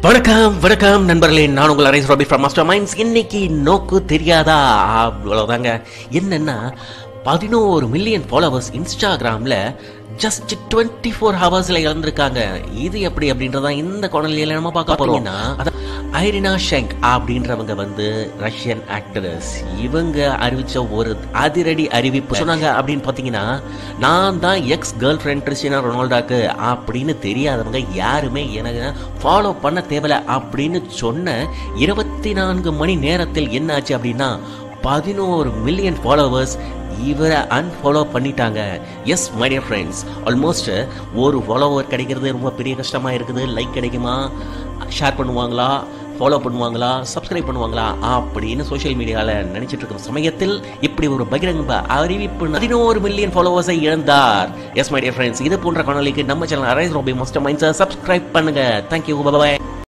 வணக்கம் வணக்கம் நண்பர்களே நான் உங்கள் அரேஸ் ராபி ஃப்ரம் மாஸ்டர் மைண்ட்ஸ் இன்னைக்கு நோக்கு தெரியாதா அவ்வளோதாங்க என்னன்னா பதினோரு மில்லியன் ஃபாலோவர்ஸ் இன்ஸ்டாகிராமில் ஜஸ்ட் டுவெண்ட்டி ஃபோர் ஹவர்ஸில் இழந்திருக்காங்க இது எப்படி அப்படின்றதான் இந்த குழந்தையில நம்ம பார்க்க போறோம்னா அதான் ஐரினா ஷெங்க் அப்படின்றவங்க வந்து ரஷ்யன் ஆக்டரஸ் இவங்க அறிவிச்ச ஒரு அதிரடி அறிவிப்பு சொன்னாங்க அப்படின்னு பார்த்தீங்கன்னா நான் தான் எக்ஸ் கேர்ள் ஃப்ரெண்ட் கிறிஸ்டினா ரொனால்டாக்கு அப்படின்னு தெரியாதவங்க யாருமே எனக்கு ஃபாலோ பண்ண தேவையில்ல அப்படின்னு சொன்ன இருபத்தி நான்கு மணி நேரத்தில் என்ன ஆச்சு அப்படின்னா பதினோரு மில்லியன் ஃபாலோவர்ஸ் இவரை அன்ஃபாலோ பண்ணிட்டாங்க yes my dear friends almost ஒரு ஃபாலோவர் கிடைக்கிறது ரொம்ப பெரிய கஷ்டமாக இருக்குது லைக் கிடைக்குமா ஷேர் பண்ணுவாங்களா ஃபாலோ பண்ணுவாங்களா சப்ஸ்கிரைப் பண்ணுவாங்களா அப்படின்னு சோஷியல் மீடியாவில் நினைச்சிட்டு இருக்கும் சமயத்தில் இப்படி ஒரு பகிரங்க அறிவிப்பு பதினோரு மில்லியன் ஃபாலோவர்ஸை இழந்தார் எஸ் மை டியர் ஃப்ரெண்ட்ஸ் இது போன்ற காணொலிக்கு நம்ம சேனல் அரைஸ் ரோபி மோஸ்ட் மைண்ட்ஸை சப்ஸ்கிரைப் பண்ணுங்க தேங்க்யூ பாய்